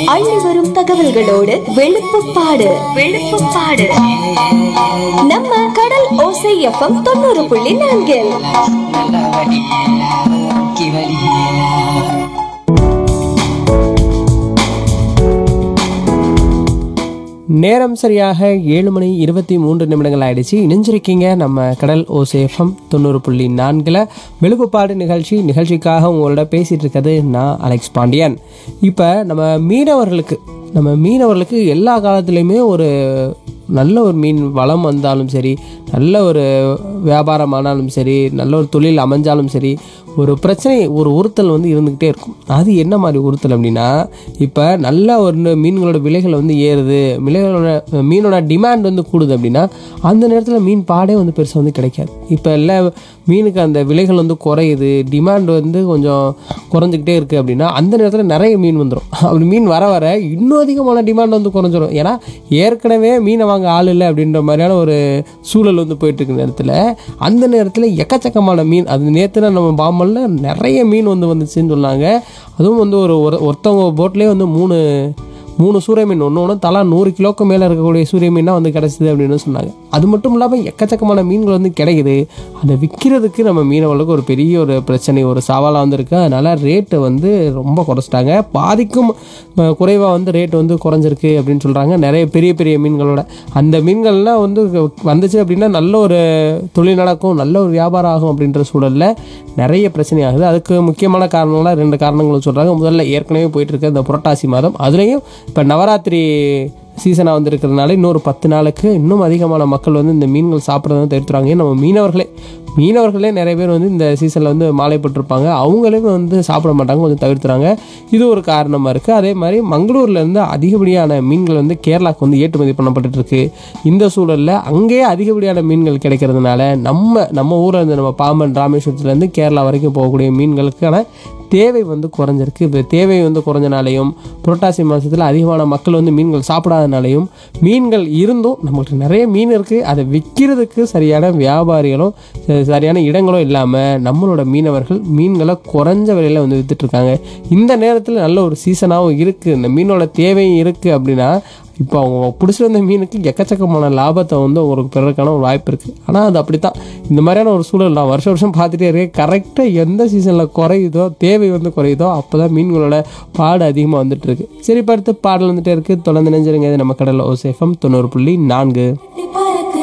அள்ளி வரும் தகவல்களோடு வெளுப்புப்பாடு வெளுப்புப்பாடு நம்ம கடல் ஓசை எஃப்எம் தொண்ணூறு புள்ளி நான்கில் நல்லா வடி கி வடி நேரம் சரியாக ஏழு மணி இருபத்தி மூன்று நிமிடங்கள் ஆயிடுச்சு இணைஞ்சிருக்கீங்க நம்ம கடல் ஓசேஃபம் தொண்ணூறு புள்ளி நான்கில் வெளுப்புப்பாடு நிகழ்ச்சி நிகழ்ச்சிக்காக உங்களோட பேசிகிட்டு இருக்கிறது நான் அலெக்ஸ் பாண்டியன் இப்போ நம்ம மீனவர்களுக்கு நம்ம மீனவர்களுக்கு எல்லா காலத்துலேயுமே ஒரு நல்ல ஒரு மீன் வளம் வந்தாலும் சரி நல்ல ஒரு வியாபாரம் ஆனாலும் சரி நல்ல ஒரு தொழில் அமைஞ்சாலும் சரி ஒரு பிரச்சனை ஒரு உறுத்தல் வந்து இருந்துக்கிட்டே இருக்கும் அது என்ன மாதிரி உறுத்தல் அப்படின்னா இப்போ நல்ல ஒரு மீன்களோட விலைகள் வந்து ஏறுது விலைகளோட மீனோட டிமாண்ட் வந்து கூடுது அப்படின்னா அந்த நேரத்தில் மீன் பாடே வந்து பெருசாக வந்து கிடைக்காது இப்போ எல்லா மீனுக்கு அந்த விலைகள் வந்து குறையுது டிமாண்ட் வந்து கொஞ்சம் குறைஞ்சிக்கிட்டே இருக்குது அப்படின்னா அந்த நேரத்தில் நிறைய மீன் வந்துடும் அப்படி மீன் வர வர இன்னும் அதிகமான டிமாண்ட் வந்து குறைஞ்சிரும் ஏன்னா ஏற்கனவே மீனை வாங்க ஆள் இல்லை அப்படின்ற மாதிரியான ஒரு சூழல் வந்து போயிட்டு இருக்க நேரத்தில் அந்த நேரத்தில் எக்கச்சக்கமான மீன் அது நேற்று நம்ம பாம்பனில் நிறைய மீன் வந்து வந்துச்சுன்னு சொன்னாங்க அதுவும் வந்து ஒரு ஒரு- ஒருத்தவங்க போட்லேயே வந்து மூணு மூணு சூரிய மீன் ஒன்று ஒன்று தலா நூறு கிலோக்கு மேலே இருக்கக்கூடிய சூரிய மீனாக வந்து கிடச்சிது அப்படின்னு சொன்னாங்க அது மட்டும் இல்லாமல் எக்கச்சக்கமான மீன்கள் வந்து கிடைக்குது அதை விற்கிறதுக்கு நம்ம மீனவர்களுக்கு ஒரு பெரிய ஒரு பிரச்சனை ஒரு சவாலாக வந்து இருக்குது அதனால் ரேட்டு வந்து ரொம்ப குறைச்சிட்டாங்க பாதிக்கும் குறைவாக வந்து ரேட் வந்து குறைஞ்சிருக்கு அப்படின்னு சொல்கிறாங்க நிறைய பெரிய பெரிய மீன்களோட அந்த மீன்கள்லாம் வந்து வந்துச்சு அப்படின்னா நல்ல ஒரு தொழில் நடக்கும் நல்ல ஒரு வியாபாரம் ஆகும் அப்படின்ற சூழலில் நிறைய பிரச்சனை ஆகுது அதுக்கு முக்கியமான காரணங்களாக ரெண்டு காரணங்களும் சொல்கிறாங்க முதல்ல ஏற்கனவே போயிட்டு இருக்க இந்த புரட்டாசி மாதம் அதுலேயும் இப்போ நவராத்திரி சீசனாக வந்திருக்கிறதுனால இன்னொரு பத்து நாளுக்கு இன்னும் அதிகமான மக்கள் வந்து இந்த மீன்கள் சாப்பிட்றத வந்து தவிர்த்துறாங்க ஏன் நம்ம மீனவர்களே மீனவர்களே நிறைய பேர் வந்து இந்த சீசனில் வந்து மாலைப்பட்டிருப்பாங்க அவங்களே வந்து சாப்பிட மாட்டாங்க கொஞ்சம் தவிர்த்துறாங்க இது ஒரு காரணமாக இருக்குது அதே மாதிரி மங்களூர்லேருந்து அதிகப்படியான மீன்கள் வந்து கேரளாவுக்கு வந்து ஏற்றுமதி பண்ணப்பட்டுட்டு இருக்கு இந்த சூழலில் அங்கேயே அதிகப்படியான மீன்கள் கிடைக்கிறதுனால நம்ம நம்ம ஊரில் இருந்து நம்ம பாம்பன் ராமேஸ்வரத்துலேருந்து கேரளா வரைக்கும் போகக்கூடிய மீன்களுக்கான தேவை வந்து குறைஞ்சிருக்கு இப்போ தேவை வந்து குறைஞ்சனாலையும் புரட்டாசி மாதத்தில் அதிகமான மக்கள் வந்து மீன்கள் சாப்பிடாதனாலையும் மீன்கள் இருந்தும் நம்மள்ட்ட நிறைய மீன் இருக்குது அதை விற்கிறதுக்கு சரியான வியாபாரிகளும் ச- சரியான இடங்களும் இல்லாமல் நம்மளோட மீனவர்கள் மீன்களை குறைஞ்ச விலையில் வந்து வித்துட்ருக்காங்க இந்த நேரத்தில் நல்ல ஒரு சீசனாகவும் இருக்குது இந்த மீனோட தேவையும் இருக்குது அப்படின்னா இப்போ அவங்க பிடிச்சிட்டு வந்த மீனுக்கு எக்கச்சக்கமான லாபத்தை வந்து அவங்களுக்கு பெறதுக்கான ஒரு வாய்ப்பு இருக்குது ஆனால் அது அப்படி தான் இந்த மாதிரியான ஒரு சூழல் நான் வருஷம் வருஷம் பார்த்துட்டே இருக்கேன் கரெக்டாக எந்த சீசனில் குறையுதோ தேவை வந்து குறையுதோ அப்போ தான் மீன்களோட பாடு அதிகமாக வந்துட்டு இருக்கு சரி இப்போ அடுத்து பாடல் வந்துட்டே இருக்குது தொடர்ந்து நினைஞ்சிருங்க இது நம்ம கடலில் ஓசேஃபம் தொண்ணூறு புள்ளி நான்கு